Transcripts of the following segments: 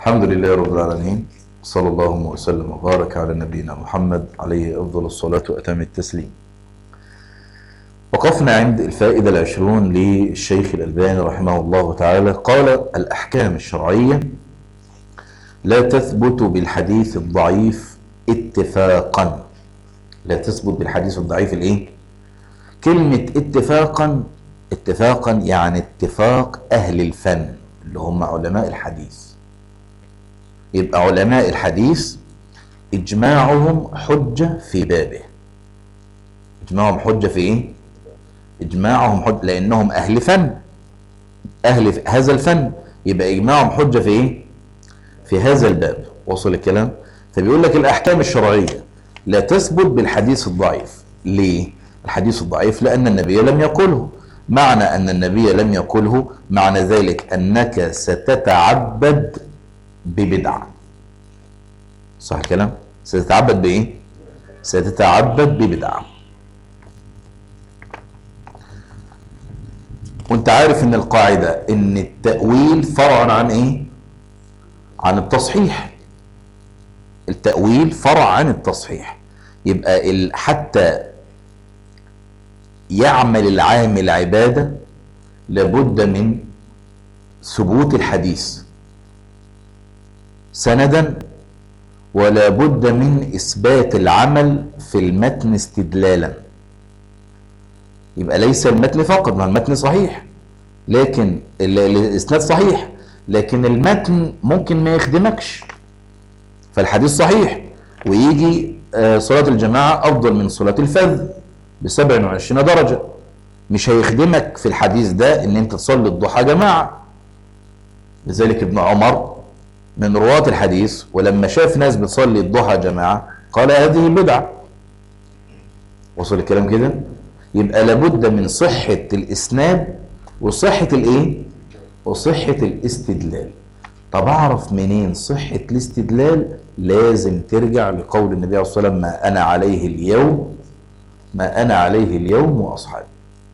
الحمد لله رب العالمين صلى الله وسلم وبارك على نبينا محمد عليه أفضل الصلاة وأتم التسليم وقفنا عند الفائدة العشرون للشيخ الألباني رحمه الله تعالى قال الأحكام الشرعية لا تثبت بالحديث الضعيف اتفاقا لا تثبت بالحديث الضعيف الايه كلمة اتفاقا اتفاقا يعني اتفاق أهل الفن اللي هم علماء الحديث يبقى علماء الحديث إجماعهم حجة في بابه إجماعهم حجة في إيه؟ إجماعهم حجة لأنهم أهل فن أهل هذا الفن يبقى إجماعهم حجة في إيه؟ في هذا الباب وصل الكلام؟ فبيقول لك الأحكام الشرعية لا تثبت بالحديث الضعيف ليه؟ الحديث الضعيف لأن النبي لم يقله معنى أن النبي لم يقله معنى ذلك أنك ستتعبد ببدعة صح الكلام؟ ستتعبد بإيه؟ ستتعبد ببدعة وانت عارف ان القاعدة ان التأويل فرع عن ايه؟ عن التصحيح التأويل فرع عن التصحيح يبقى حتى يعمل العامل عبادة لابد من ثبوت الحديث سندا ولا بد من إثبات العمل في المتن استدلالا يبقى ليس المتن فقط ما المتن صحيح لكن الإسناد صحيح لكن المتن ممكن ما يخدمكش فالحديث صحيح ويجي صلاة الجماعة أفضل من صلاة الفذ ب 27 درجة مش هيخدمك في الحديث ده ان انت تصلي الضحى جماعة لذلك ابن عمر من رواة الحديث ولما شاف ناس بتصلي الضحى جماعة قال هذه بدعة وصل الكلام كده يبقى لابد من صحة الإسناد وصحة الإيه؟ وصحة الاستدلال طب أعرف منين صحة الاستدلال لازم ترجع لقول النبي عليه الصلاة والسلام ما أنا عليه اليوم ما أنا عليه اليوم وأصحابي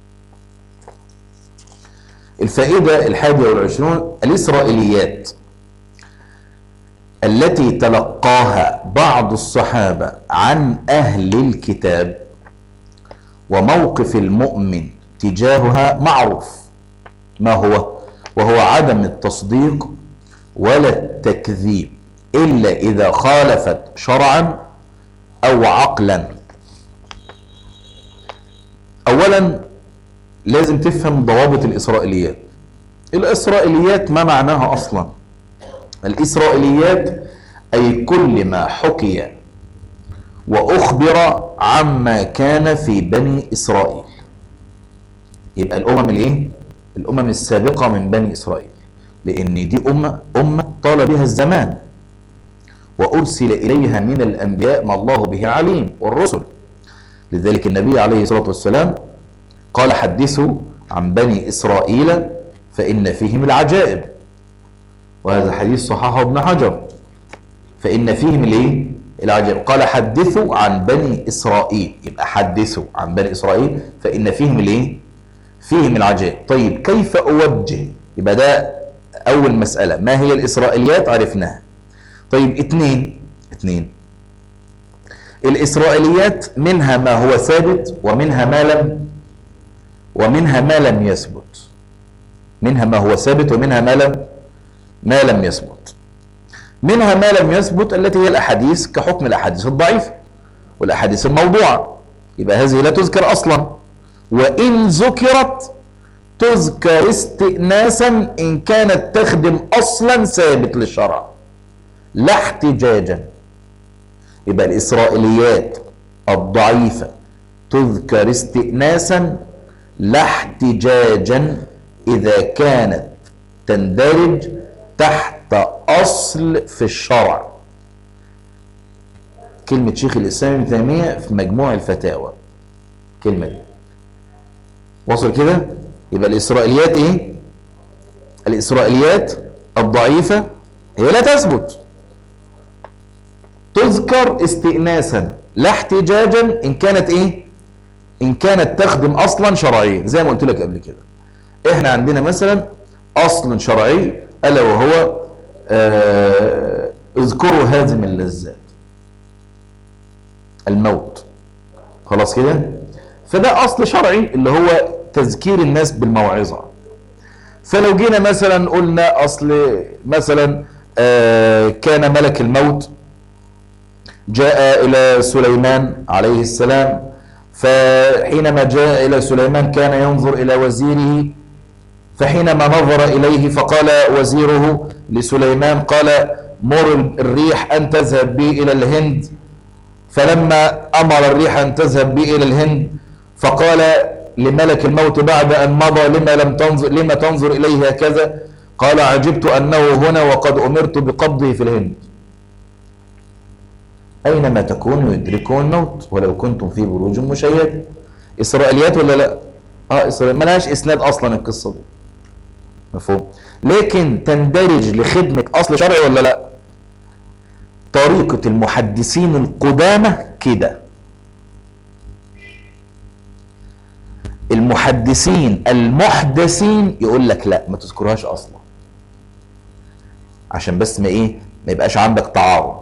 الفائدة الحادية والعشرون الإسرائيليات التي تلقاها بعض الصحابة عن أهل الكتاب وموقف المؤمن تجاهها معروف ما هو وهو عدم التصديق ولا التكذيب إلا إذا خالفت شرعا أو عقلا أولا لازم تفهم ضوابط الإسرائيليات الإسرائيليات ما معناها أصلا الإسرائيليات أي كل ما حكي وأخبر عما كان في بني إسرائيل يبقى الأمم الإيه؟ الأمم السابقة من بني إسرائيل لأن دي أمة أمة طال بها الزمان وأرسل إليها من الأنبياء ما الله به عليم والرسل لذلك النبي عليه الصلاة والسلام قال حدثوا عن بني إسرائيل فإن فيهم العجائب وهذا حديث صححه ابن حجر فإن فيهم الايه العجائب قال حدثوا عن بني إسرائيل يبقى حدثوا عن بني إسرائيل فإن فيهم الايه فيهم العجائب طيب كيف أوجه يبقى ده أول مسألة ما هي الإسرائيليات عرفناها طيب اثنين اثنين الإسرائيليات منها ما هو ثابت ومنها ما لم ومنها ما لم يثبت منها ما هو ثابت ومنها ما لم ما لم يثبت منها ما لم يثبت التي هي الأحاديث كحكم الأحاديث الضعيفة والأحاديث الموضوعة يبقى هذه لا تذكر أصلا وإن ذكرت تذكر استئناسا إن كانت تخدم أصلا ثابت للشرع لا احتجاجا يبقى الإسرائيليات الضعيفة تذكر استئناسا لا احتجاجا إذا كانت تندرج تحت أصل في الشرع كلمة شيخ الإسلام ابن تيمية في مجموع الفتاوى كلمة دي وصل كده يبقى الإسرائيليات إيه الإسرائيليات الضعيفة هي لا تثبت تذكر استئناسا لا احتجاجا إن كانت إيه إن كانت تخدم أصلا شرعيا زي ما قلت لك قبل كده إحنا عندنا مثلا أصل شرعي ألا وهو آه اذكروا هازم اللذات الموت خلاص كده فده اصل شرعي اللي هو تذكير الناس بالموعظه فلو جينا مثلا قلنا اصل مثلا آه كان ملك الموت جاء الى سليمان عليه السلام فحينما جاء الى سليمان كان ينظر الى وزيره فحينما نظر اليه فقال وزيره لسليمان قال مر الريح ان تذهب بي الى الهند فلما امر الريح ان تذهب بي الى الهند فقال لملك الموت بعد ان مضى لما لم تنظر لما تنظر اليه هكذا قال عجبت انه هنا وقد امرت بقبضه في الهند اينما تكونوا يدركون الموت ولو كنتم في بروج مشيده اسرائيليات ولا لا اه اسرائيل ملهاش اسناد اصلا القصه دي مفهوم لكن تندرج لخدمه اصل شرعي ولا لا طريقه المحدثين القدامى كده المحدثين المحدثين يقول لك لا ما تذكرهاش اصلا عشان بس ما ايه ما يبقاش عندك تعارض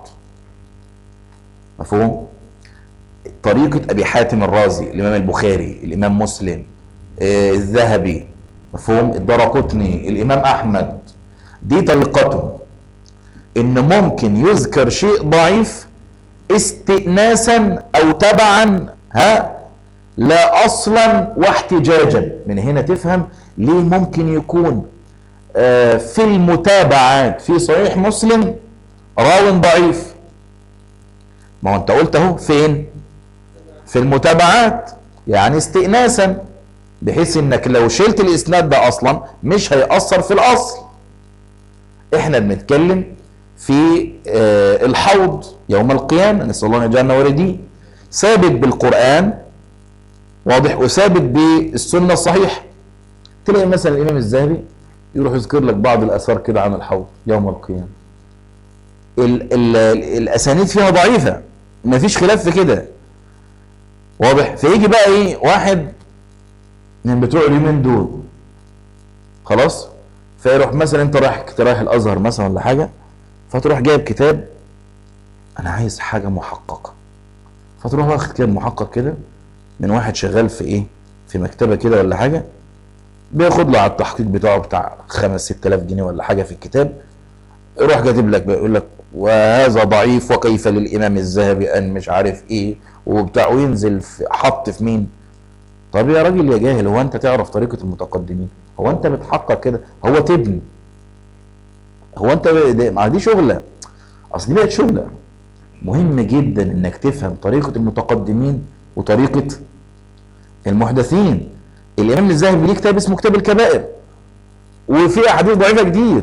مفهوم طريقة أبي حاتم الرازي الإمام البخاري الإمام مسلم آه الذهبي مفهوم الدرقطني الإمام أحمد دي طريقتهم إن ممكن يذكر شيء ضعيف استئناسا أو تبعا ها لا أصلا واحتجاجا من هنا تفهم ليه ممكن يكون آه في المتابعات في صحيح مسلم راو ضعيف ما هو انت قلت اهو فين في المتابعات يعني استئناسا بحيث انك لو شلت الاسناد ده اصلا مش هيأثر في الاصل احنا بنتكلم في آه الحوض يوم القيامة نسأل الله ان يجعلنا واردين ثابت بالقرآن واضح وثابت بالسنة الصحيحة تلاقي مثلا الامام الذهبي يروح يذكر لك بعض الاثار كده عن الحوض يوم القيامة ال ال الاسانيد فيها ضعيفه ما فيش خلاف في كده واضح فيجي بقى ايه واحد من بتوع اليومين دول خلاص فيروح مثلا انت رايح رايح الازهر مثلا ولا حاجه فتروح جايب كتاب انا عايز حاجه محققه فتروح واخد كتاب محقق كده من واحد شغال في ايه في مكتبه كده ولا حاجه بياخد له على التحقيق بتاعه بتاع 5 6000 جنيه ولا حاجه في الكتاب يروح كاتب لك بيقول لك وهذا ضعيف وكيف للامام الذهبي ان مش عارف ايه وبتاع وينزل في حط في مين طب يا راجل يا جاهل هو انت تعرف طريقه المتقدمين هو انت بتحقق كده هو تبني هو انت ما دي شغله اصل دي بقت شغله مهم جدا انك تفهم طريقه المتقدمين وطريقه المحدثين الامام الذهبي ليه كتاب اسمه كتاب الكبائر وفي احاديث ضعيفه كتير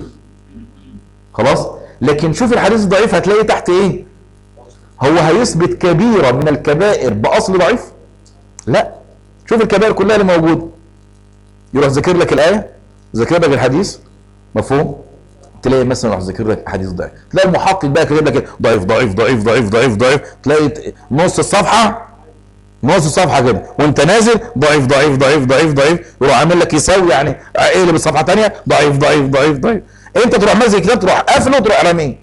خلاص لكن شوف الحديث الضعيف هتلاقي تحت ايه هو هيثبت كبيره من الكبائر باصل ضعيف لا شوف الكبائر كلها اللي موجوده يروح ذاكر لك الايه ذاكر لك الحديث مفهوم تلاقي مثلا راح ذاكر لك حديث ضعيف تلاقي المحقق بقى كاتب لك ضعيف ضعيف ضعيف ضعيف ضعيف ضعيف تلاقي نص الصفحه نص الصفحه كده وانت نازل ضعيف ضعيف ضعيف ضعيف ضعيف يروح عامل لك يساوي يعني اقلب الصفحه ثانيه ضعيف ضعيف ضعيف ضعيف انت تروح ماسك كتاب تروح قافله وتروح راميه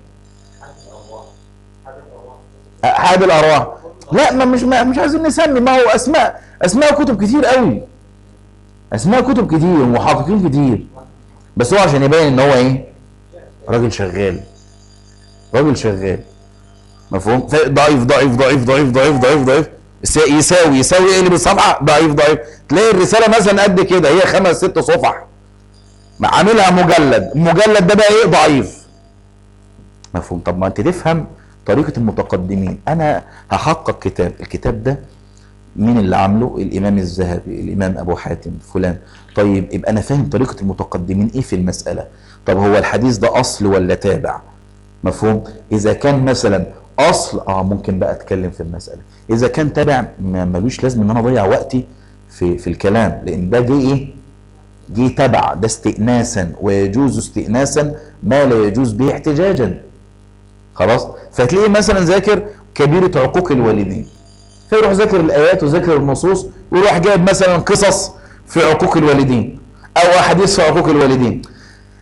حاد الارواح لا ما مش ما مش عايزين نسمي ما هو اسماء اسماء كتب كتير قوي اسماء كتب كتير ومحققين كتير بس هو عشان يبين ان هو ايه راجل شغال راجل شغال مفهوم ضعيف ضعيف ضعيف ضعيف ضعيف ضعيف ضعيف يساوي يساوي اقلب الصفحه ضعيف ضعيف تلاقي الرساله مثلا قد كده هي خمس ست صفح عاملها مجلد المجلد ده بقى ايه ضعيف مفهوم طب ما انت تفهم طريقه المتقدمين انا هحقق كتاب الكتاب ده مين اللي عامله الامام الذهبي الامام ابو حاتم فلان طيب يبقى انا فاهم طريقه المتقدمين ايه في المساله طب هو الحديث ده اصل ولا تابع مفهوم اذا كان مثلا اصل اه ممكن بقى اتكلم في المساله اذا كان تابع ملوش لازم ان انا اضيع وقتي في في الكلام لان ده جه ايه جه تبع ده استئناسا ويجوز استئناسا ما لا يجوز به احتجاجا خلاص فتلاقيه مثلا ذاكر كبيرة عقوق الوالدين فيروح ذاكر الايات وذاكر النصوص ويروح جايب مثلا قصص في عقوق الوالدين او احاديث في عقوق الوالدين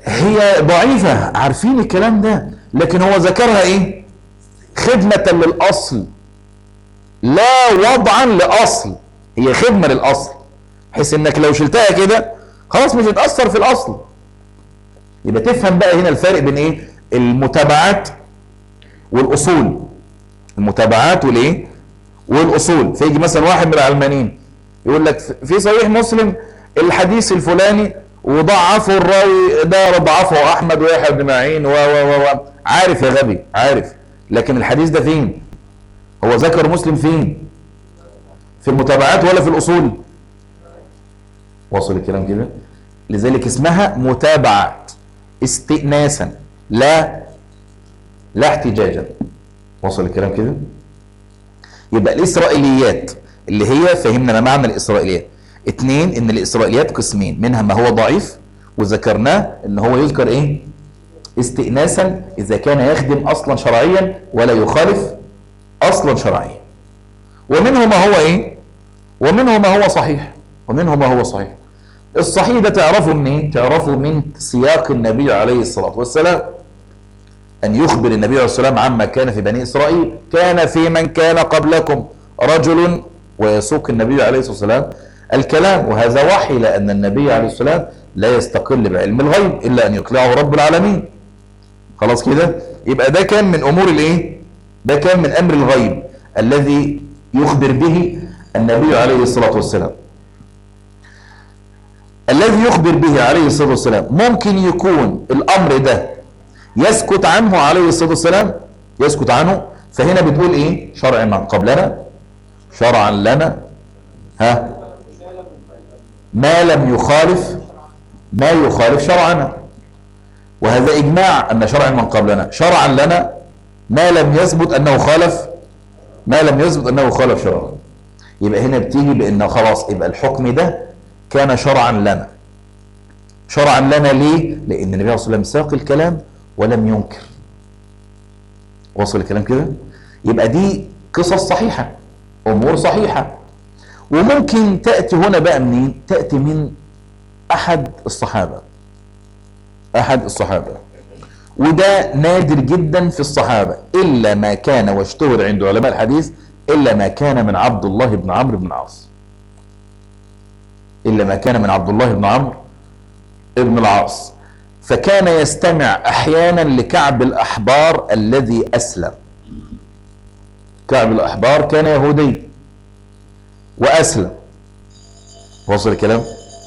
هي ضعيفة عارفين الكلام ده لكن هو ذكرها ايه خدمة للأصل لا وضعا لأصل هي خدمة للأصل بحيث انك لو شلتها كده خلاص مش هتأثر في الأصل يبقى تفهم بقى هنا الفرق بين ايه المتابعات والأصول المتابعات والايه والأصول فيجي مثلا واحد من العلمانيين يقول لك في صحيح مسلم الحديث الفلاني وضعفه الراوي ده ضعفه احمد ويحيى بن معين و و و عارف يا غبي عارف لكن الحديث ده فين هو ذكر مسلم فين في المتابعات ولا في الاصول واصل الكلام كده لذلك اسمها متابعات استئناسا لا لا احتجاجا وصل الكلام كده يبقى الاسرائيليات اللي هي فهمنا ما معنى الاسرائيليات اتنين ان الاسرائيليات قسمين منها ما هو ضعيف وذكرناه ان هو يذكر ايه استئناسا اذا كان يخدم اصلا شرعيا ولا يخالف اصلا شرعيا ومنه ما هو ايه ومنه ما هو صحيح ومنه ما هو صحيح الصحيح ده تعرفه من ايه تعرفه من سياق النبي عليه الصلاة والسلام أن يخبر النبي عليه الصلاة والسلام عما كان في بني إسرائيل كان في من كان قبلكم رجل ويسوق النبي عليه الصلاة والسلام الكلام وهذا وحي لأن النبي عليه الصلاة والسلام لا يستقل بعلم الغيب إلا أن يطلعه رب العالمين خلاص كده يبقى ده كان من أمور الإيه ده كان من أمر الغيب الذي يخبر به النبي عليه الصلاة والسلام الذي يخبر به عليه الصلاة والسلام ممكن يكون الأمر ده يسكت عنه عليه الصلاة والسلام يسكت عنه فهنا بتقول ايه شرع من قبلنا شرعا لنا ها ما لم يخالف ما يخالف شرعنا وهذا إجماع أن شرع من قبلنا شرعا لنا ما لم يثبت أنه خالف ما لم يثبت أنه خالف شرعا يبقى هنا بتيجي بأنه خلاص يبقى الحكم ده كان شرعا لنا شرعا لنا ليه؟ لأن النبي صلى الله عليه وسلم ساق الكلام ولم ينكر وصل الكلام كده؟ يبقى دي قصص صحيحة أمور صحيحة وممكن تأتي هنا بقى منين؟ تأتي من أحد الصحابة أحد الصحابة وده نادر جدا في الصحابة إلا ما كان واشتهر عند علماء الحديث إلا ما كان من عبد الله بن عمرو بن العاص إلا ما كان من عبد الله بن عمرو بن العاص فكان يستمع أحيانا لكعب الأحبار الذي أسلم كعب الأحبار كان يهودي وأسلم وصل الكلام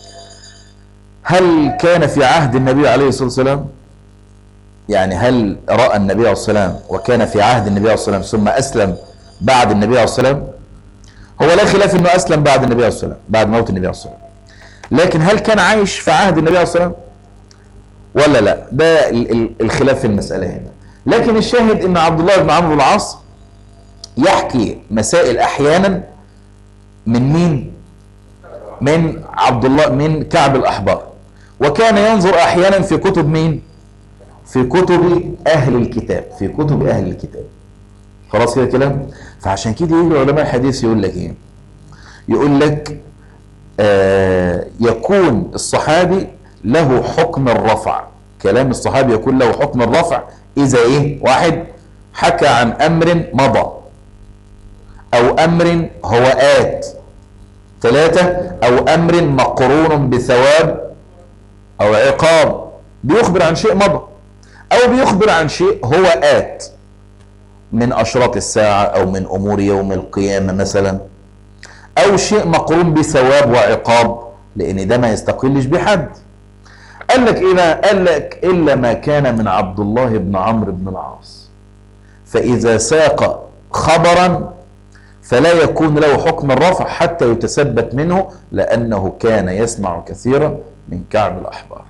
هل كان في عهد النبي عليه الصلاة والسلام يعني هل رأى النبي عليه الصلاة والسلام وكان في عهد النبي عليه الصلاة والسلام ثم أسلم بعد النبي عليه الصلاة والسلام هو لا خلاف انه اسلم بعد النبي عليه الصلاه والسلام بعد موت النبي عليه الصلاه والسلام لكن هل كان عايش في عهد النبي عليه الصلاه والسلام ولا لا ده ال- ال- الخلاف في المساله هنا لكن الشاهد ان عبد الله بن عمرو بن العاص يحكي مسائل احيانا من مين من عبد الله من كعب الاحبار وكان ينظر احيانا في كتب مين في كتب اهل الكتاب في كتب اهل الكتاب خلاص كده كلام فعشان كده يجي علماء الحديث يقول لك ايه يقول لك آه يكون الصحابي له حكم الرفع كلام الصحابي يكون له حكم الرفع اذا ايه واحد حكى عن امر مضى او امر هو ات ثلاثة او امر مقرون بثواب او عقاب بيخبر عن شيء مضى او بيخبر عن شيء هو ات من أشراط الساعة أو من أمور يوم القيامة مثلا أو شيء مقرون بثواب وعقاب لأن ده ما يستقلش بحد قال لك إيه بقى؟ قال لك إلا ما كان من عبد الله بن عمرو بن العاص فإذا ساق خبرا فلا يكون له حكم الرفع حتى يتثبت منه لأنه كان يسمع كثيرا من كعب الأحبار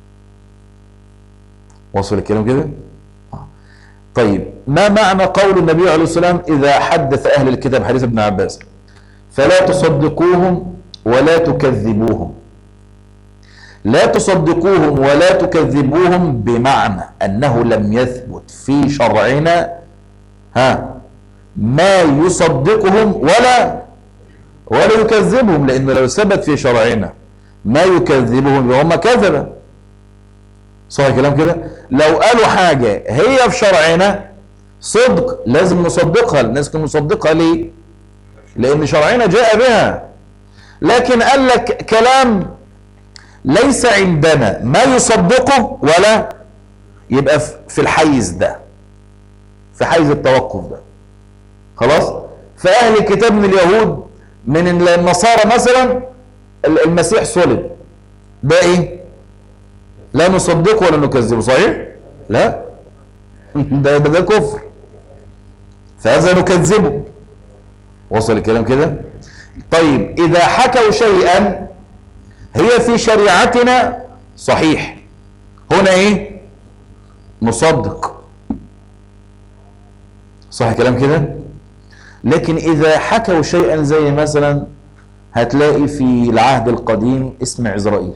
وصل الكلام كده؟ طيب ما معنى قول النبي عليه السلام إذا حدث أهل الكتاب حديث ابن عباس فلا تصدقوهم ولا تكذبوهم لا تصدقوهم ولا تكذبوهم بمعنى أنه لم يثبت في شرعنا ها ما يصدقهم ولا ولا يكذبهم لأنه لو ثبت في شرعنا ما يكذبهم هم كذبة صح الكلام كده لو قالوا حاجة هي في شرعنا صدق لازم نصدقها الناس كانوا مصدقها ليه لان شرعنا جاء بها لكن قال لك كلام ليس عندنا ما يصدقه ولا يبقى في الحيز ده في حيز التوقف ده خلاص فأهل الكتاب من اليهود من النصارى مثلا المسيح صلب ده ايه لا نصدقه ولا نكذبه صحيح لا ده ده, ده كفر فهذا نكذبه وصل الكلام كده طيب إذا حكوا شيئا هي في شريعتنا صحيح هنا ايه نصدق صح كلام كده لكن إذا حكوا شيئا زي مثلا هتلاقي في العهد القديم اسم عزرائيل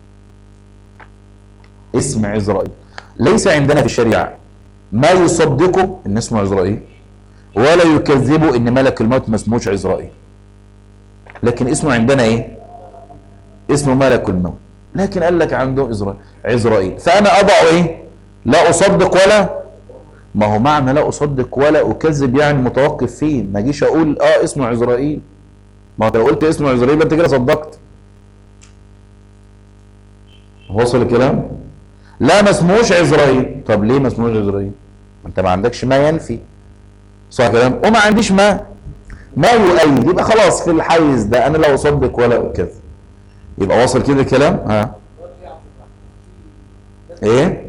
اسم عزرائيل ليس عندنا في الشريعة ما يصدقه ان اسمه عزرائيل ولا يكذبه ان ملك الموت ما اسموش عزرائيل لكن اسمه عندنا ايه اسمه ملك الموت لكن قال لك عنده إزرائيل عزرائيل فأنا أضع إيه لا أصدق ولا ما هو معنى لا أصدق ولا أكذب يعني متوقف فيه ما جيش أقول آه اسمه عزرائيل ما لو قلت اسمه عزرائيل أنت كده صدقت وصل الكلام لا ما اسمهوش عزرائيل طب ليه ما اسمهوش عزرائيل انت ما عندكش ما ينفي صح كلام وما عنديش ما ما يؤيد يبقى خلاص في الحيز ده انا لا اصدق ولا اكذب يبقى واصل كده الكلام ها ايه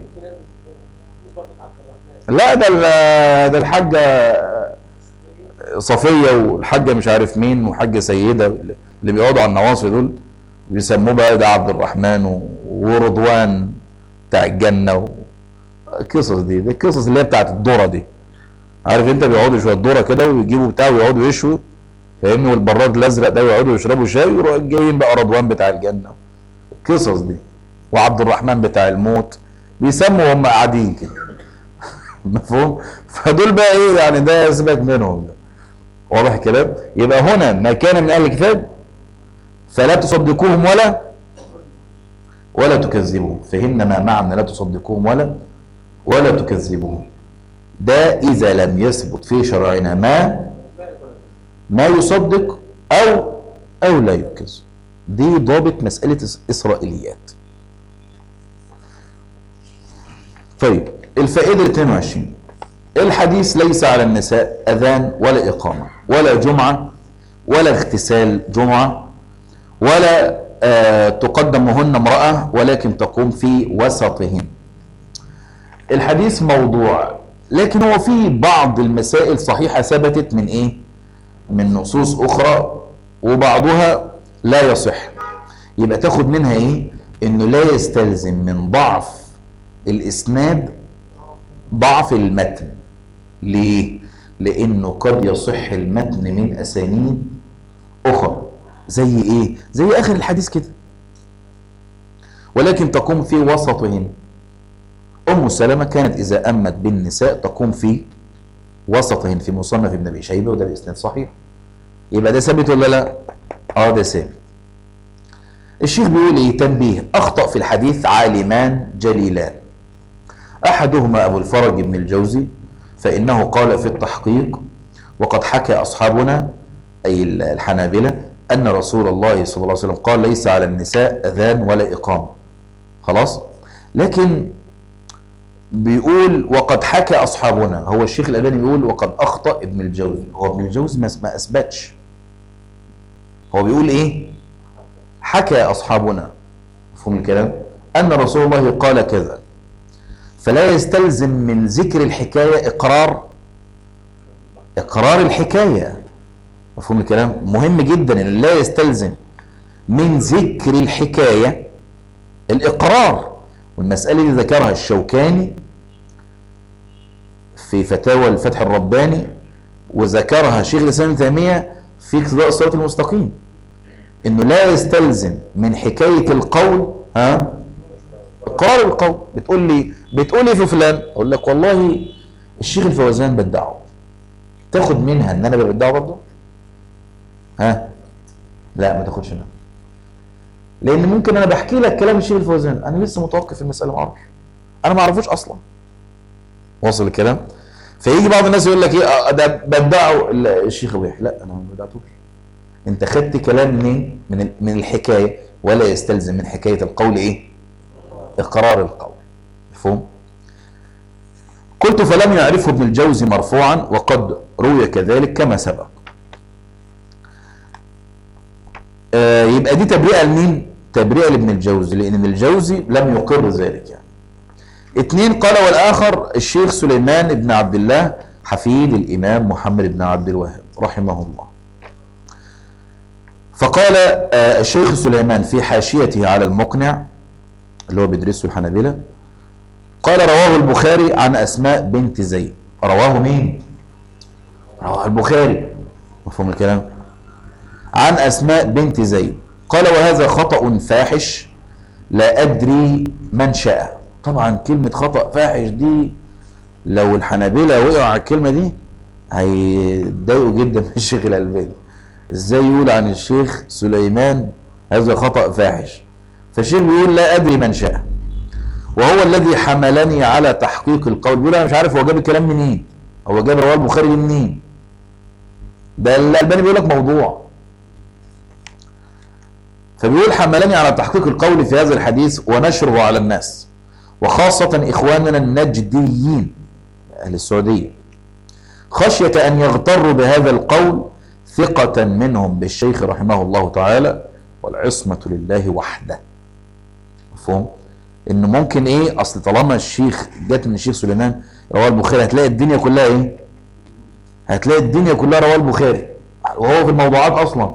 لا ده ده الحاجه صفيه والحاجه مش عارف مين وحاجه سيده اللي بيقعدوا على النواصي دول بيسموه بقى ده عبد الرحمن ورضوان بتاع الجنه القصص دي دي القصص اللي هي بتاعت الذره دي عارف انت بيقعدوا شويه ذره كده ويجيبوا بتاع ويقعدوا يشوا فاهمني والبراد الازرق ده يقعدوا يشربوا شاي ويروحوا جايين بقى رضوان بتاع الجنه القصص دي وعبد الرحمن بتاع الموت بيسموا هم قاعدين كده مفهوم فدول بقى ايه يعني ده سيبك منهم ده واضح الكلام يبقى هنا ما كان من اهل الكتاب فلا تصدقوهم ولا ولا تكذبوهم فهمنا ما معنى لا تصدقوهم ولا ولا تكذبوهم ده اذا لم يثبت في شرعنا ما ما يصدق او او لا يكذب دي ضابط مسألة إسرائيليات طيب الفائدة 22 الحديث ليس على النساء أذان ولا إقامة ولا جمعة ولا اغتسال جمعة ولا آه تقدمهن امرأة ولكن تقوم في وسطهن الحديث موضوع لكن هو في بعض المسائل صحيحة ثبتت من ايه من نصوص اخرى وبعضها لا يصح يبقى تاخد منها ايه انه لا يستلزم من ضعف الاسناد ضعف المتن ليه لانه قد يصح المتن من اسانيد اخرى زي ايه زي اخر الحديث كده ولكن تقوم في وسطهن ام سلمة كانت اذا امت بالنساء تقوم في وسطهن في مصنف ابن ابي شيبه وده باسناد صحيح يبقى ده ثابت ولا لا اه ده ثابت الشيخ بيقول ايه تنبيه اخطا في الحديث عالمان جليلان احدهما ابو الفرج بن الجوزي فانه قال في التحقيق وقد حكى اصحابنا اي الحنابله ان رسول الله صلى الله عليه وسلم قال ليس على النساء اذان ولا اقامه خلاص لكن بيقول وقد حكى اصحابنا هو الشيخ الالباني بيقول وقد اخطا ابن الجوزي هو ابن الجوزي ما اثبتش هو بيقول ايه حكى اصحابنا مفهوم الكلام ان رسول الله قال كذا فلا يستلزم من ذكر الحكايه اقرار اقرار الحكايه مفهوم الكلام مهم جدا ان لا يستلزم من ذكر الحكايه الاقرار والمساله دي ذكرها الشوكاني في فتاوى الفتح الرباني وذكرها شيخ الاسلام ابن تيميه في اقتضاء الصراط المستقيم انه لا يستلزم من حكايه القول ها اقرار القول بتقول لي بتقول لي في فلان اقول لك والله الشيخ الفوزان بدعه تاخد منها ان انا ببدعه برضه ها لا ما تاخدش منها لان ممكن انا بحكي لك كلام الشيخ الفوزان انا لسه متوقف في المساله ما اعرفش انا ما اعرفوش اصلا واصل الكلام فيجي بعض الناس يقول لك ايه آه، ده بدعوا الشيخ ابو يحيى لا انا ما بدعتوش انت خدت كلام منين من من الحكايه ولا يستلزم من حكايه القول ايه اقرار القول مفهوم قلت فلم يعرفه ابن الجوزي مرفوعا وقد روي كذلك كما سبق آه يبقى دي تبرئه لمين تبرئه لابن الجوزي لان ابن الجوزي لم يقر ذلك يعني اثنين قال والاخر الشيخ سليمان بن عبد الله حفيد الامام محمد بن عبد الوهاب رحمه الله فقال آه الشيخ سليمان في حاشيته على المقنع اللي هو بيدرسه الحنابلة قال رواه البخاري عن أسماء بنت زيد رواه مين؟ رواه البخاري مفهوم الكلام عن أسماء بنت زيد قال وهذا خطأ فاحش لا أدري من شاء طبعا كلمة خطأ فاحش دي لو الحنابلة وقعوا على الكلمة دي هيتضايقوا جدا من الشيخ الألباني ازاي يقول عن الشيخ سليمان هذا خطأ فاحش فالشيخ بيقول لا أدري من شاء وهو الذي حملني على تحقيق القول بيقول أنا مش عارف هو جاب الكلام منين هو جاب رواه البخاري منين ده الألباني بيقول لك موضوع فبيقول حملني على تحقيق القول في هذا الحديث ونشره على الناس وخاصة إخواننا النجديين أهل السعودية خشية أن يغتروا بهذا القول ثقة منهم بالشيخ رحمه الله تعالى والعصمة لله وحده مفهوم انه ممكن ايه اصل طالما الشيخ جت من الشيخ سليمان رواه البخاري هتلاقي الدنيا كلها ايه هتلاقي الدنيا كلها رواه البخاري وهو في الموضوعات اصلا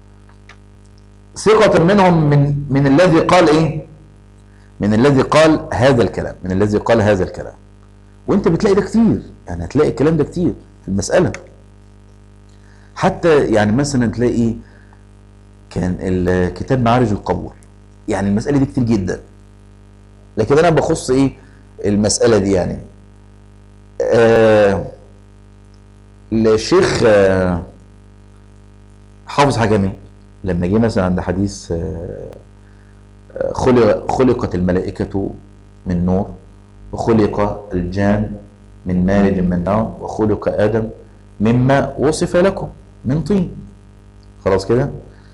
ثقة منهم من من الذي قال ايه من الذي قال هذا الكلام من الذي قال هذا الكلام وانت بتلاقي ده كتير يعني هتلاقي الكلام ده كتير في المسألة حتى يعني مثلا تلاقي كان الكتاب معارج القبول يعني المسألة دي كتير جدا لكن انا بخص ايه المسألة دي يعني آه الشيخ آه حافظ حكمي لما جه مثلا عند حديث آه خلق خلقت الملائكة من نور وخلق الجان من مارج من نار وخلق آدم مما وصف لكم من طين خلاص كده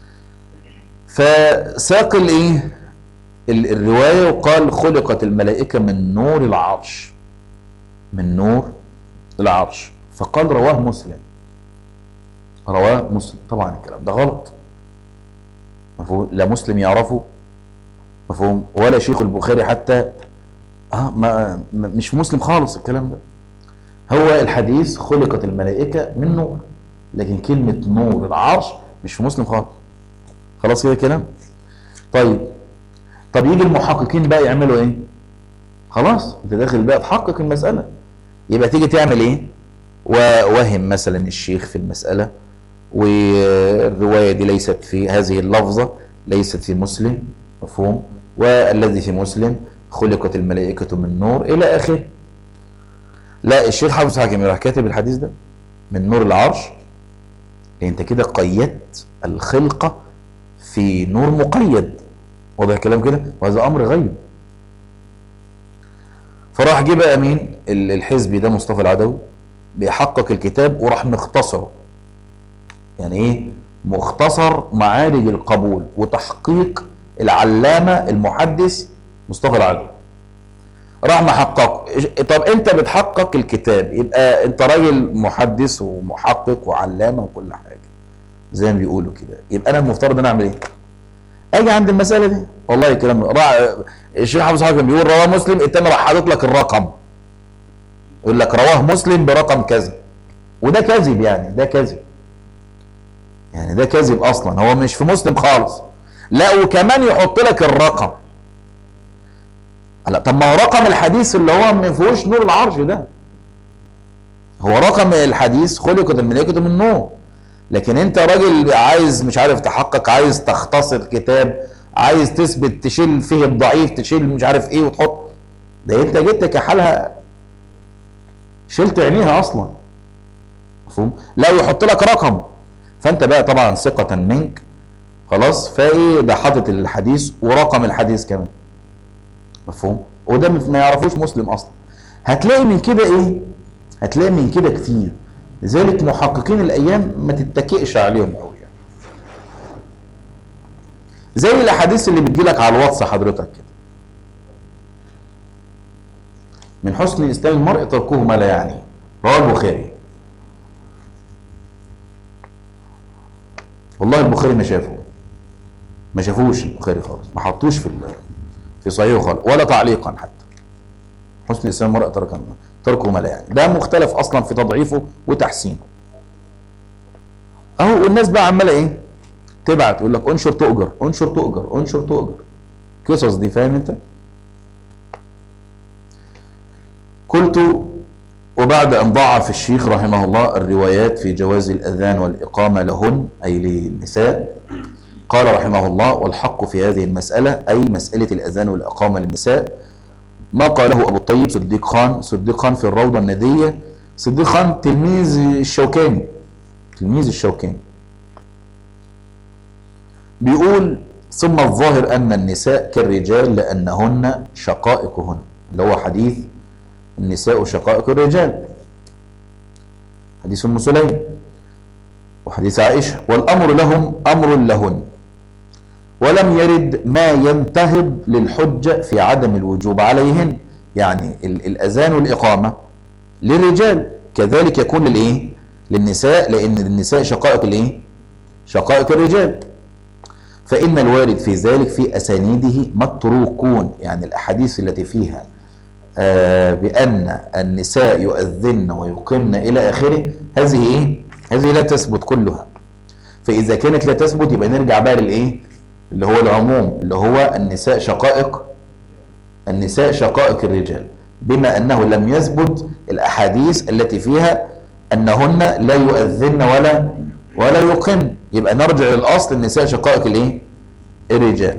فساق الايه الروايه وقال خلقت الملائكه من نور العرش من نور العرش فقال رواه مسلم رواه مسلم طبعا الكلام ده غلط مفهوم لا مسلم يعرفه مفهوم ولا شيخ البخاري حتى اه ما مش مسلم خالص الكلام ده هو الحديث خلقت الملائكه من نور لكن كلمة نور العرش مش في مسلم خالص خلاص كده كلام طيب طب يجي المحققين بقى يعملوا ايه خلاص انت داخل بقى تحقق المسألة يبقى تيجي تعمل ايه ووهم مثلا الشيخ في المسألة والرواية دي ليست في هذه اللفظة ليست في مسلم مفهوم والذي في مسلم خلقت الملائكة من نور إلى آخره لا الشيخ حافظ حاكم راح كاتب الحديث ده من نور العرش لان انت كده قيدت الخلقة في نور مقيد واضح الكلام كده وهذا امر غيب فراح جه بقى مين الحزبي ده مصطفى العدوي بيحقق الكتاب وراح مختصره يعني ايه مختصر معارج القبول وتحقيق العلامة المحدث مصطفى العدوي راح محقق طب انت بتحقق الكتاب يبقى انت راجل محدث ومحقق وعلامه وكل حاجه زي ما بيقولوا كده يبقى انا المفترض ان اعمل ايه؟ اجي عند المساله دي والله الكلام راح الشيخ حافظ حاكم بيقول رواه مسلم التاني راح حاطط لك الرقم يقول لك رواه مسلم برقم كذا وده كذب يعني ده كذب يعني ده كذب اصلا هو مش في مسلم خالص لا وكمان يحط لك الرقم لا طب ما هو رقم الحديث اللي هو ما فيهوش نور العرش ده هو رقم الحديث خلقت الملائكة من نور لكن انت راجل عايز مش عارف تحقق عايز تختصر كتاب عايز تثبت تشيل فيه الضعيف تشيل مش عارف ايه وتحط ده انت جيت كحالها شلت عينيها اصلا مفهوم لا يحط لك رقم فانت بقى طبعا ثقة منك خلاص فايه ده حاطط الحديث ورقم الحديث كمان مفهوم وده ما يعرفوش مسلم اصلا هتلاقي من كده ايه هتلاقي من كده كتير لذلك محققين الايام ما تتكئش عليهم قوي يعني. زي الاحاديث اللي بتجيلك على الواتس حضرتك كده من حسن اسلام المرء تركه ما لا يعنيه رواه البخاري والله البخاري ما شافه ما شافوش البخاري خالص ما حطوش في في صحيحه خالص ولا تعليقا حتى حسن اسلام المرء ترك تركه ما لا يعني ده مختلف اصلا في تضعيفه وتحسينه اهو والناس بقى عماله ايه تبعت يقول لك انشر تؤجر انشر تؤجر انشر تؤجر قصص دي فاهم انت قلت وبعد أن ضعف الشيخ رحمه الله الروايات في جواز الأذان والإقامة لهن أي للنساء قال رحمه الله والحق في هذه المسألة أي مسألة الأذان والإقامة للنساء ما قاله أبو الطيب صديق خان صديق خان في الروضة الندية صديق خان تلميذ الشوكاني تلميذ الشوكاني بيقول ثم الظاهر أن النساء كالرجال لأنهن شقائقهن اللي هو حديث النساء شقائق الرجال حديث ام سليم وحديث عائشة والأمر لهم أمر لهن ولم يرد ما ينتهب للحجة في عدم الوجوب عليهن يعني الأذان والإقامة للرجال كذلك يكون للإيه للنساء لأن النساء شقائق الإيه شقائق الرجال فإن الوارد في ذلك في أسانيده متروكون يعني الأحاديث التي فيها آه بأن النساء يؤذن ويقمن إلى آخره هذه إيه؟ هذه لا تثبت كلها فإذا كانت لا تثبت يبقى نرجع بقى للإيه؟ اللي هو العموم اللي هو النساء شقائق النساء شقائق الرجال بما أنه لم يثبت الأحاديث التي فيها أنهن لا يؤذن ولا ولا يقمن يبقى نرجع للأصل النساء شقائق الإيه؟ الرجال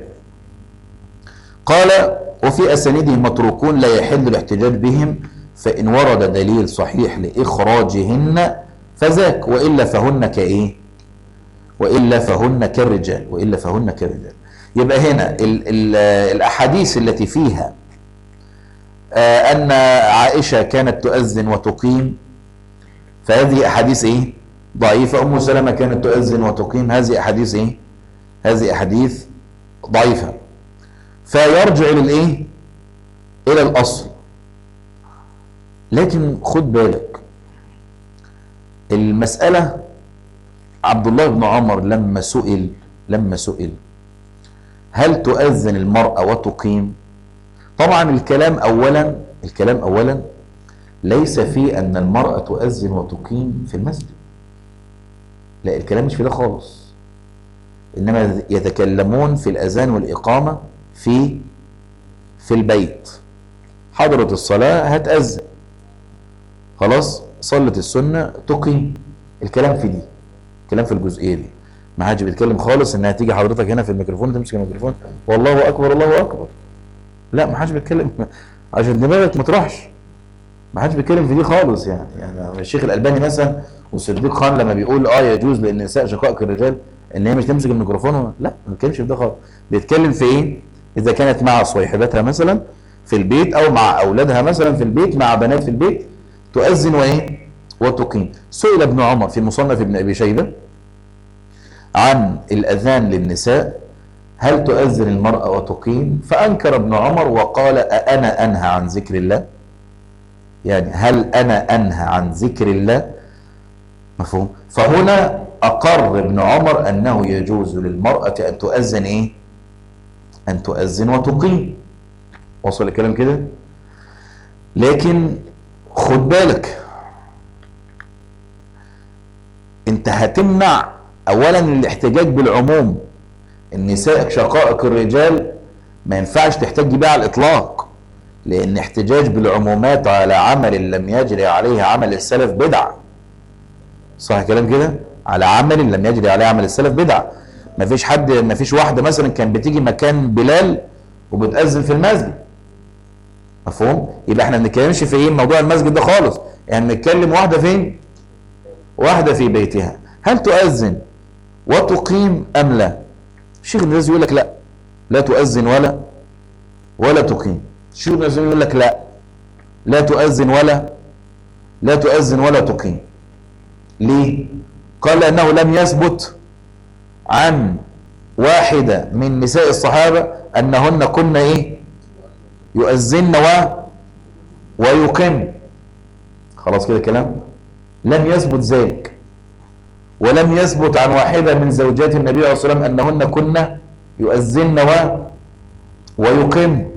قال وفي أسانيدهم متروكون لا يحل الاحتجاج بهم فإن ورد دليل صحيح لإخراجهن فذاك وإلا فهن كإيه وإلا فهن كالرجال وإلا فهن كالرجال يبقى هنا ال ال الأحاديث التي فيها آه أن عائشة كانت تؤذن وتقيم فهذه أحاديث إيه ضعيفة أم سلمة كانت تؤذن وتقيم هذه أحاديث إيه هذه أحاديث ضعيفة فيرجع للايه الى الاصل لكن خد بالك المسألة عبد الله بن عمر لما سئل لما سئل هل تؤذن المرأة وتقيم طبعا الكلام اولا الكلام اولا ليس في ان المرأة تؤذن وتقيم في المسجد لا الكلام مش في ده خالص انما يتكلمون في الاذان والاقامة في في البيت حضرت الصلاة هتأذن خلاص صلت السنة تقيم الكلام في دي الكلام في الجزئية دي ما حدش بيتكلم خالص انها تيجي حضرتك هنا في الميكروفون تمسك الميكروفون والله اكبر الله اكبر لا ما حدش بيتكلم عشان دماغك ما تروحش ما حدش بيتكلم في دي خالص يعني يعني الشيخ الالباني مثلا وصديق خان لما بيقول اه يجوز للنساء شقائق الرجال ان هي مش تمسك الميكروفون لا ما بيتكلمش في ده خالص بيتكلم في ايه إذا كانت مع صيحبتها مثلا في البيت أو مع أولادها مثلا في البيت مع بنات في البيت تؤذن وإيه وتقيم سئل ابن عمر في مصنف ابن أبي شيبة عن الأذان للنساء هل تؤذن المرأة وتقيم فأنكر ابن عمر وقال أأنا أنهى عن ذكر الله يعني هل أنا أنهى عن ذكر الله مفهوم فهنا أقر ابن عمر أنه يجوز للمرأة أن تؤذن إيه أن تؤذن وتقيم وصل الكلام كده لكن خد بالك انت هتمنع اولا الاحتجاج بالعموم النساء شقائق الرجال ما ينفعش تحتج بيه على الاطلاق لان احتجاج بالعمومات على عمل لم يجري عليه عمل السلف بدعه صح كلام كده على عمل لم يجري عليه عمل السلف بدعه ما فيش حد ما فيش واحده مثلا كان بتيجي مكان بلال وبتأذن في المسجد مفهوم يبقى احنا ما بنتكلمش في ايه موضوع المسجد ده خالص يعني بنتكلم واحده فين واحده في بيتها هل تؤذن وتقيم ام لا الشيخ الناس يقول لك لا لا تؤذن ولا ولا تقيم الشيخ ابن عثيمين يقول لك لا لا تؤذن ولا لا تؤذن ولا تقيم ليه قال انه لم يثبت عن واحدة من نساء الصحابة انهن كن ايه يؤذن و ويقيم خلاص كده كلام لم يثبت ذلك ولم يثبت عن واحدة من زوجات النبي عليه الصلاة والسلام أنهن كن يؤذن و ويقيم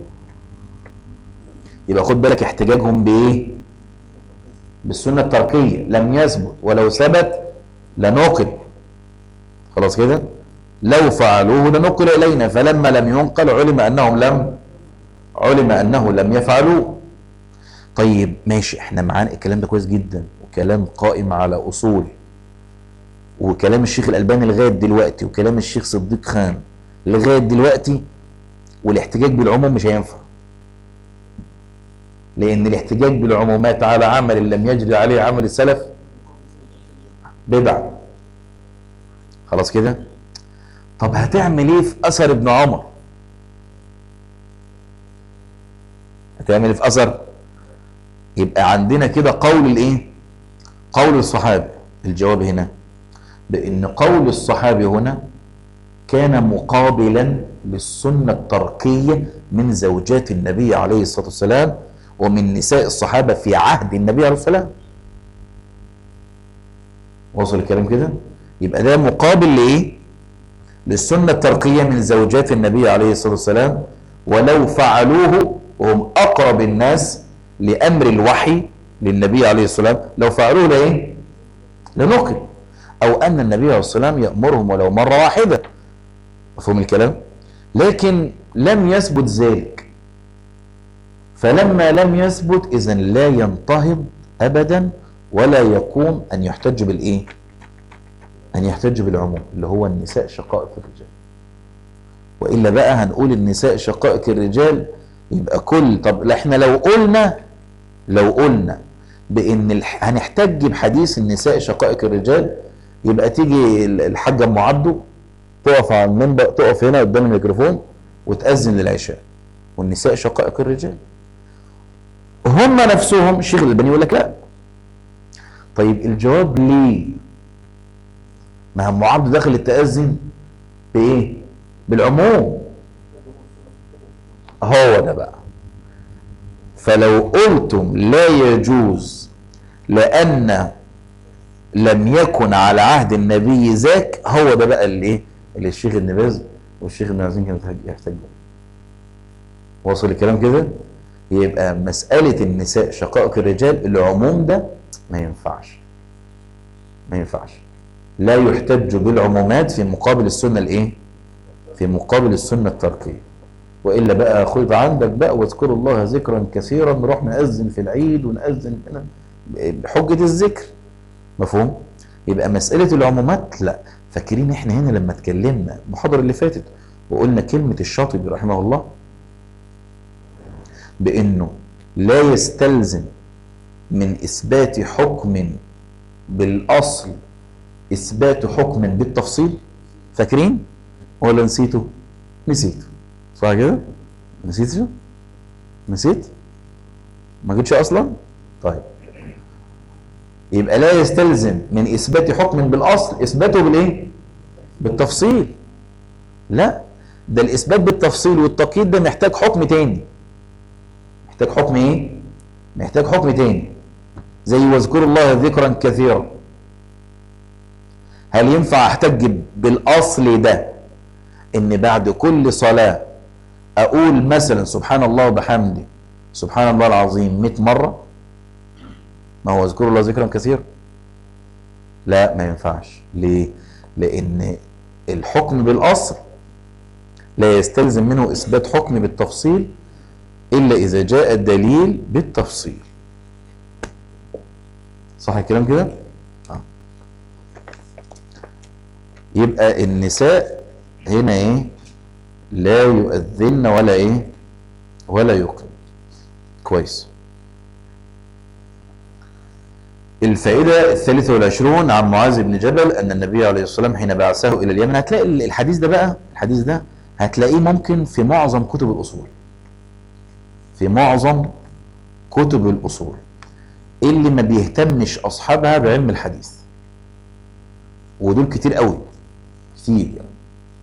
يبقى خد بالك احتجاجهم بإيه بالسنة التركية لم يثبت ولو ثبت لنقل خلاص كده لو فعلوه لنقل إلينا فلما لم ينقل علم أنهم لم علم أنه لم يفعلوه طيب ماشي احنا معانا الكلام ده كويس جدا وكلام قائم على أصول وكلام الشيخ الألباني لغاية دلوقتي وكلام الشيخ صديق خان لغاية دلوقتي والاحتجاج بالعموم مش هينفع لأن الاحتجاج بالعمومات على عمل لم يجري عليه عمل السلف بدعة خلاص كده طب هتعمل ايه في أثر ابن عمر هتعمل ايه في أثر يبقى عندنا كده قول الايه قول الصحابي الجواب هنا بأن قول الصحابي هنا كان مقابلا للسنة التركية من زوجات النبي عليه الصلاة والسلام ومن نساء الصحابة في عهد النبي عليه الصلاة والسلام وصل الكلام كده يبقى ده مقابل لإيه للسنة التركية من زوجات النبي عليه الصلاة والسلام ولو فعلوه وهم أقرب الناس لأمر الوحي للنبي عليه الصلاة والسلام لو فعلوه لإيه لنقل أو أن النبي عليه الصلاة والسلام يأمرهم ولو مرة واحدة مفهوم الكلام لكن لم يثبت ذلك فلما لم يثبت إذا لا ينتهض أبدا ولا يقوم أن يحتج بالإيه أن يحتج بالعموم اللي هو النساء شقائق الرجال وإلا بقى هنقول النساء شقائق الرجال يبقى كل طب لا احنا لو قلنا لو قلنا بان الح... هنحتج بحديث النساء شقائق الرجال يبقى تيجي الحاجه ام عبده تقف على المنبر تقف هنا قدام الميكروفون وتأذن للعشاء والنساء شقائق الرجال هم نفسهم الشيخ الألباني يقول لك لا طيب الجواب ليه ما هم عبده داخل التأذن بإيه بالعموم هو ده بقى فلو قلتم لا يجوز لأن لم يكن على عهد النبي ذاك هو ده بقى اللي ايه اللي الشيخ ابن باز والشيخ ابن عزيز كانوا يحتاجوا واصل الكلام كده يبقى مسألة النساء شقائق الرجال العموم ده ما ينفعش ما ينفعش لا يحتج بالعمومات في مقابل السنة الايه في مقابل السنة التركية وإلا بقى خذ عندك بقى واذكروا الله ذكرا كثيرا نروح نأذن في العيد ونأذن هنا بحجة الذكر مفهوم يبقى مسألة العمومات لا فاكرين احنا هنا لما اتكلمنا المحاضرة اللي فاتت وقلنا كلمة الشاطبي رحمه الله بانه لا يستلزم من اثبات حكم بالاصل اثبات حكم بالتفصيل فاكرين ولا نسيته نسيته صح كده نسيت شو نسيت ما جيتش اصلا طيب يبقى لا يستلزم من اثبات حكم بالاصل اثباته بالايه بالتفصيل لا ده الاثبات بالتفصيل والتقييد ده محتاج حكم تاني محتاج حكم ايه محتاج حكم تاني زي واذكروا الله ذكرا كثيرا هل ينفع احتج بالاصل ده ان بعد كل صلاه اقول مثلا سبحان الله وبحمده سبحان الله العظيم 100 مره ما هو اذكروا الله ذكرا كثيرا لا ما ينفعش ليه لان الحكم بالاصل لا يستلزم منه اثبات حكم بالتفصيل الا اذا جاء الدليل بالتفصيل صح الكلام كده آه. يبقى النساء هنا ايه لا يؤذن ولا ايه ولا يقيم كويس الفائدة الثالثة والعشرون عن معاذ بن جبل أن النبي عليه الصلاة والسلام حين بعثه إلى اليمن هتلاقي الحديث ده بقى الحديث ده هتلاقيه ممكن في معظم كتب الأصول في معظم كتب الأصول اللي ما بيهتمش أصحابها بعلم الحديث ودول كتير قوي كتير يعني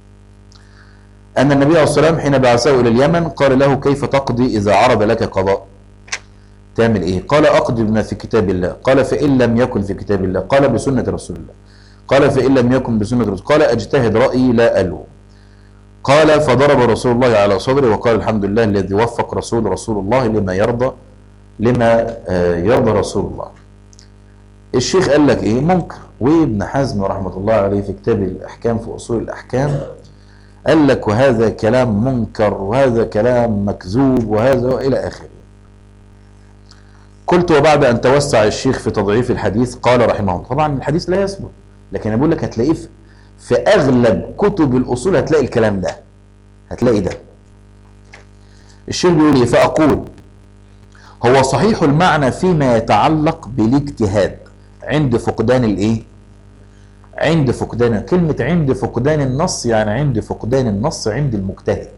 أن النبي عليه الصلاة والسلام حين بعثه إلى اليمن قال له كيف تقضي إذا عرض لك قضاء تعمل إيه قال أقضي بما في كتاب الله قال فإن لم يكن في كتاب الله قال بسنة رسول الله قال فإن لم يكن بسنة رسول قال أجتهد رأيي لا ألو قال فضرب رسول الله على صدره وقال الحمد لله الذي وفق رسول رسول الله لما يرضى لما يرضى رسول الله الشيخ قال لك ايه منكر وابن حزم رحمة الله عليه في كتاب الأحكام في أصول الأحكام قال لك وهذا كلام منكر وهذا كلام مكذوب وهذا إلى آخره قلت وبعد أن توسع الشيخ في تضعيف الحديث قال رحمه الله طبعا الحديث لا يثبت لكن أقول لك هتلاقيه في أغلب كتب الأصول هتلاقي الكلام ده هتلاقي ده الشيخ بيقول ايه فأقول هو صحيح المعنى فيما يتعلق بالاجتهاد عند فقدان الايه عند فقدان كلمة عند فقدان النص يعني عند فقدان النص عند المجتهد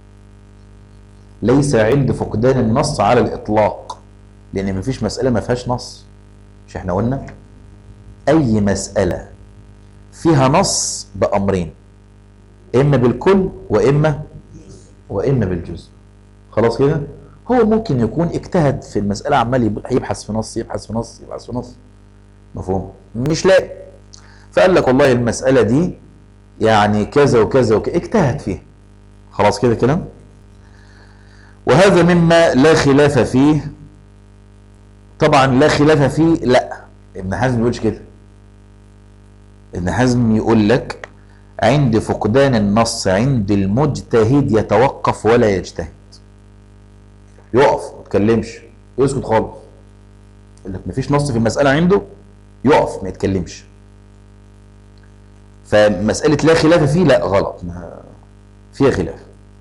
ليس عند فقدان النص على الإطلاق لأن مفيش مسألة ما فيهاش نص مش احنا قلنا أي مسألة فيها نص بأمرين إما بالكل وإما وإما بالجزء خلاص كده هو ممكن يكون اجتهد في المسألة عمال يبحث في نص يبحث في نص يبحث في نص مفهوم مش لاقي فقال لك والله المسألة دي يعني كذا وكذا وكذا اجتهد فيها خلاص كده كلام وهذا مما لا خلاف فيه طبعا لا خلاف فيه لا ابن حزم ما بيقولش كده ابن حزم يقول لك عند فقدان النص عند المجتهد يتوقف ولا يجتهد يقف ما يتكلمش يسكت خالص يقول لك مفيش نص في المسألة عنده يقف ما يتكلمش فمسألة لا خلاف فيه لا غلط فيها خلاف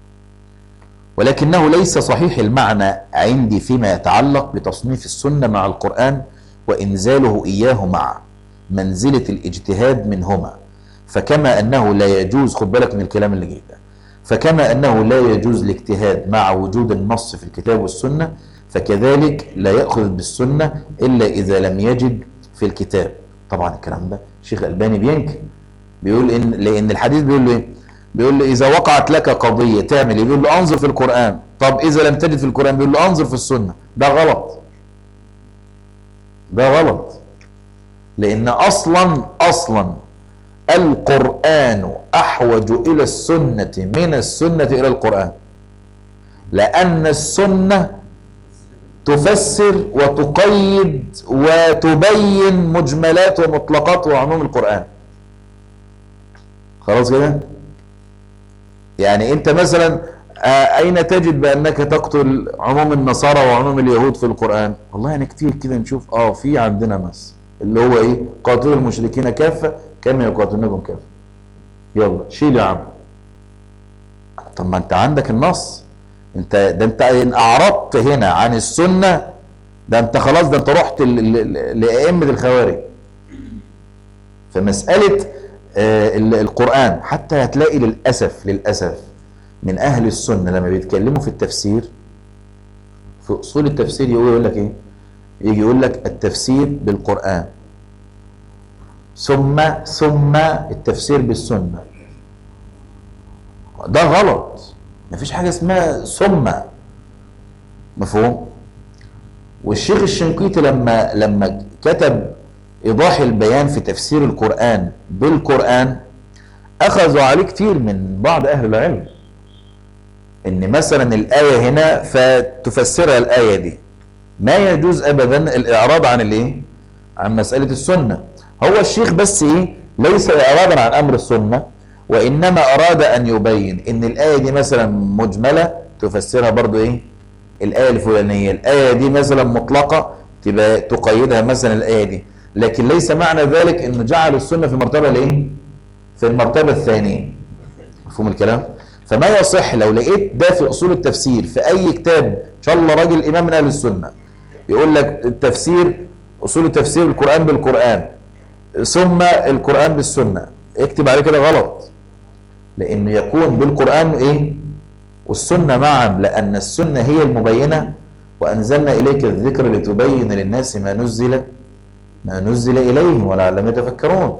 ولكنه ليس صحيح المعنى عندي فيما يتعلق بتصنيف السنة مع القرآن وإنزاله إياه مع منزلة الاجتهاد منهما فكما أنه لا يجوز خد بالك من الكلام اللي جاي ده فكما أنه لا يجوز الاجتهاد مع وجود النص في الكتاب والسنة فكذلك لا يأخذ بالسنة إلا إذا لم يجد في الكتاب طبعا الكلام ده الشيخ الألباني بينكر بيقول إن لأن الحديث بيقول له إيه؟ بيقول له إذا وقعت لك قضية تعمل إيه؟ بيقول له أنظر في القرآن طب إذا لم تجد في القرآن بيقول له أنظر في السنة ده غلط ده غلط لأن أصلا أصلا القرآن أحوج إلى السنة من السنة إلى القرآن لأن السنة تفسر وتقيد وتبين مجملات ومطلقات وعموم القرآن خلاص كده يعني انت مثلا اين تجد بانك تقتل عموم النصارى وعموم اليهود في القرآن والله يعني كتير كده نشوف اه في عندنا نص اللي هو ايه قاتلوا المشركين كافة كما يقاتلونكم كافة يلا شيل يا عم طب ما انت عندك النص انت ده انت ان اعرضت هنا عن السنة ده انت خلاص ده انت رحت لأئمة الخوارج فمسألة آه القرآن حتى هتلاقي للأسف للأسف من أهل السنة لما بيتكلموا في التفسير في أصول التفسير يقول, يقول لك إيه يجي يقول لك التفسير بالقرآن ثم ثم التفسير بالسنة ده غلط مفيش حاجة اسمها ثم مفهوم والشيخ الشنقيطي لما لما كتب إيضاح البيان في تفسير القرآن بالقرآن أخذوا عليه كتير من بعض أهل العلم إن مثلا الآية هنا فتفسرها الآية دي ما يجوز أبدا الإعراض عن الإيه؟ عن مسألة السنة هو الشيخ بس إيه؟ ليس إعراضا عن أمر السنة وإنما أراد أن يبين إن الآية دي مثلا مجملة تفسرها برضو إيه؟ الآية الفلانية الآية دي مثلا مطلقة تبقى تقيدها مثلا الآية دي لكن ليس معنى ذلك انه جعل السنة في المرتبة الايه في المرتبة الثانية مفهوم الكلام فما يصح لو لقيت ده في اصول التفسير في اي كتاب ان شاء الله راجل امام من اهل السنة يقول لك التفسير اصول التفسير القرآن بالقرآن ثم القرآن بالسنة اكتب عليه كده غلط لانه يكون بالقرآن ايه والسنة معا لأن السنة هي المبينة وأنزلنا إليك الذكر لتبين للناس ما نزل ما نزل إليهم ولعلهم يتفكرون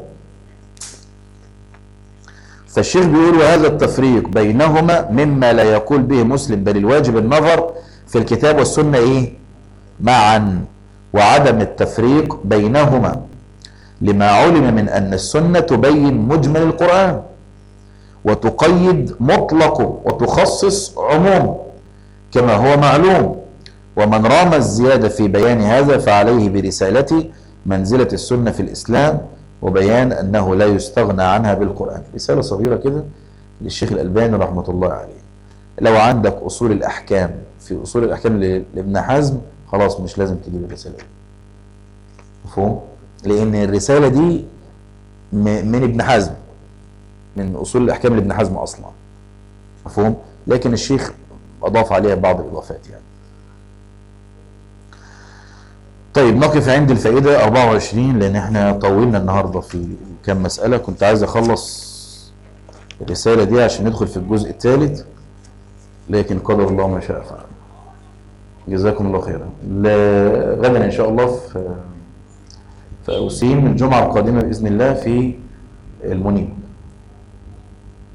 فالشيخ بيقول وهذا التفريق بينهما مما لا يقول به مسلم بل الواجب النظر في الكتاب والسنة إيه معا وعدم التفريق بينهما لما علم من أن السنة تبين مجمل القرآن وتقيد مطلقه وتخصص عمومه كما هو معلوم ومن رام الزيادة في بيان هذا فعليه برسالته منزلة السنة في الإسلام وبيان أنه لا يستغنى عنها بالقرآن رسالة صغيرة كده للشيخ الألباني رحمة الله عليه لو عندك أصول الأحكام في أصول الأحكام لابن حزم خلاص مش لازم تجيب الرسالة دي مفهوم؟ لأن الرسالة دي من ابن حزم من أصول الأحكام لابن حزم أصلا مفهوم؟ لكن الشيخ أضاف عليها بعض الإضافات يعني طيب نقف عند الفائدة 24 لأن احنا طولنا النهاردة في كم مسألة كنت عايز أخلص الرسالة دي عشان ندخل في الجزء الثالث لكن قدر الله ما شاء فعل جزاكم الله خيرا غدا إن شاء الله في في أوسيم الجمعة القادمة بإذن الله في المنيب